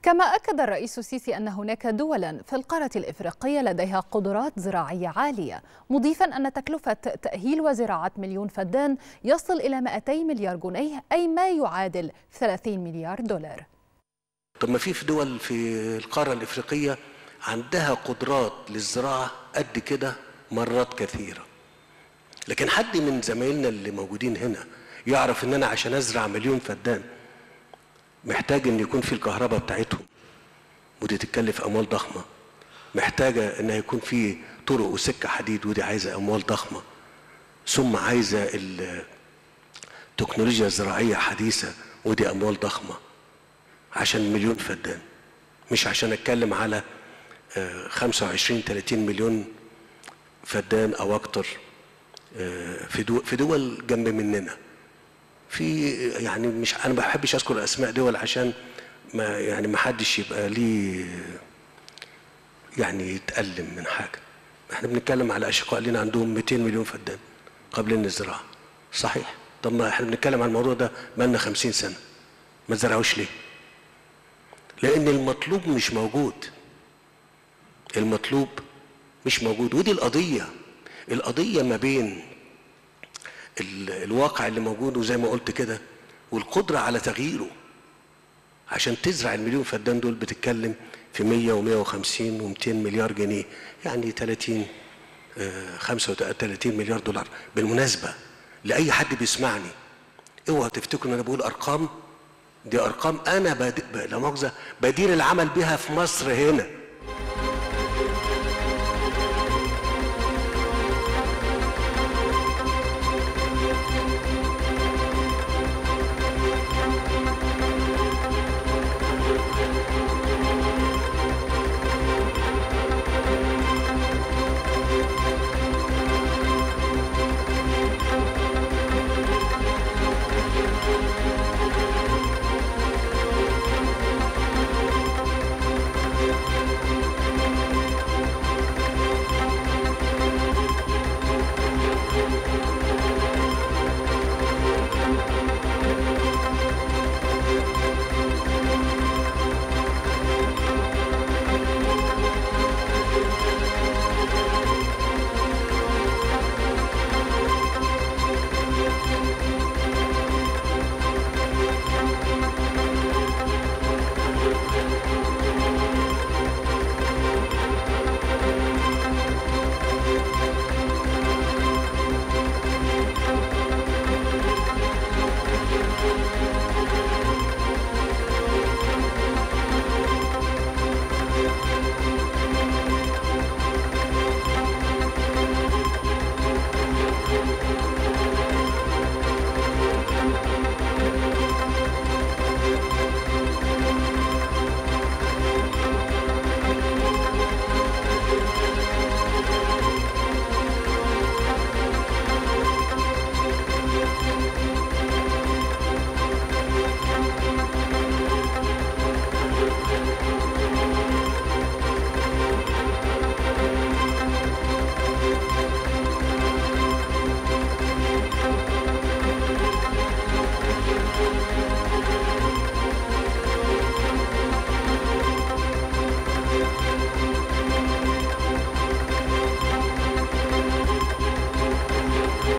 كما أكد الرئيس السيسي أن هناك دولا في القارة الإفريقية لديها قدرات زراعية عالية مضيفا أن تكلفة تأهيل وزراعة مليون فدان يصل إلى 200 مليار جنيه أي ما يعادل 30 مليار دولار طب ما في في دول في القارة الإفريقية عندها قدرات للزراعة قد كده مرات كثيرة لكن حد من زمايلنا اللي موجودين هنا يعرف ان انا عشان ازرع مليون فدان محتاج ان يكون في الكهرباء بتاعتهم ودي تتكلف اموال ضخمه محتاجه ان يكون في طرق وسكه حديد ودي عايزه اموال ضخمه ثم عايزه التكنولوجيا الزراعيه حديثه ودي اموال ضخمه عشان مليون فدان مش عشان اتكلم على 25 30 مليون فدان او اكتر في دول في دول جنب مننا في يعني مش انا ما بحبش اذكر اسماء دول عشان ما يعني ما حدش يبقى ليه يعني يتألم من حاجه احنا بنتكلم على اشقاء لنا عندهم 200 مليون فدان قابلين للزراعه صحيح طب ما احنا بنتكلم عن الموضوع ده بقالنا 50 سنه ما زرعوش ليه لان المطلوب مش موجود المطلوب مش موجود ودي القضيه القضيه ما بين الواقع اللي موجود وزي ما قلت كده والقدرة على تغييره عشان تزرع المليون فدان دول بتتكلم في 100 و150 و200 مليار جنيه يعني 30 35 مليار دولار بالمناسبة لأي حد بيسمعني اوعى تفتكروا ان انا بقول ارقام دي ارقام انا لا مؤاخذه بدير العمل بها في مصر هنا